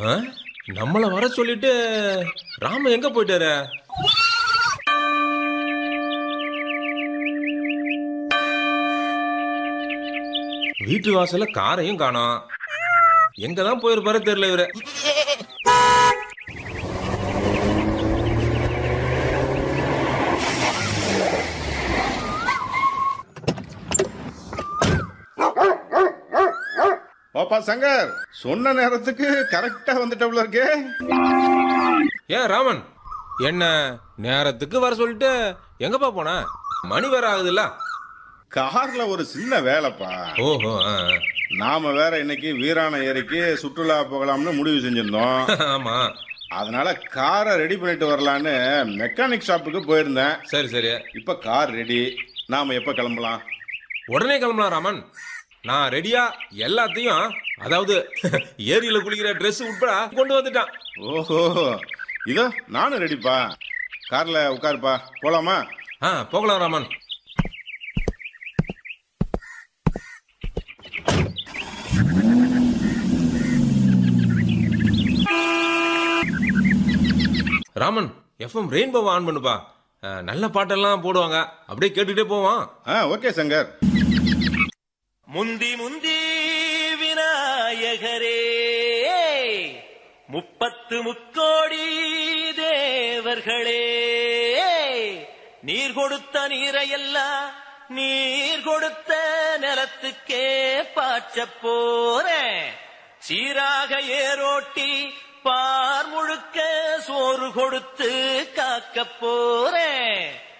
ஆ? நம்மள வர சொல்லிட்டு ராம எங்க போயிட்டாரு வீட்டு வாசல்ல காரையும் காணோம் எங்கதான் போயிருப்பாரு தெரியல இவரு பாப்பா சங்கர் சொன்ன நேரத்துக்கு கரெக்டா வந்துட்டவுல இருக்கே ஏன் ராமன் என்ன நேரத்துக்கு வர சொல்லிட்டு எங்கப்பா போன மணி வேற ஆகுதுல்ல கார்ல ஒரு சின்ன வேலைப்பா ஓஹோ ஆ, நாம வேற இன்னைக்கு வீராண ஏரிக்கு சுற்றுலா போகலாம்னு முடிவு செஞ்சிருந்தோம் ஆ. ஆமா அதனால காரை ரெடி பண்ணிட்டு வரலான்னு மெக்கானிக் ஷாப்புக்கு போயிருந்தேன் சரி சரி இப்ப கார் ரெடி நாம எப்ப கிளம்பலாம் உடனே கிளம்பலாம் ராமன் நான் ரெடியா எல்லாத்தையும் அதாவது ஏரியில குளிக்கிற Dress உட்பட கொண்டு வந்துட்டான் ஓஹோ இதோ நானும் ரெடிப்பா கார்ல உட்காருப்பா போலாமா ஆ போகலாம் ராமன் ராமன் எஃப்எம் ரெயின்போவை ஆன் பண்ணுப்பா ஆ, நல்ல பாட்டெல்லாம் போடுவாங்க அப்படியே கேட்டுட்டே போவான் ஆ ஓகே சங்கர் முந்தி முந்தி விநாயகரே முப்பத்து முக்கோடி தேவர்களே நீர் கொடுத்த நீரையெல்லாம் நீர் கொடுத்த நிலத்துக்கே பாய்ச்சப் போறேன் சீராக ஏரோட்டி பார் முழுக்க சோறு கொடுத்து காக்கப் போறேன்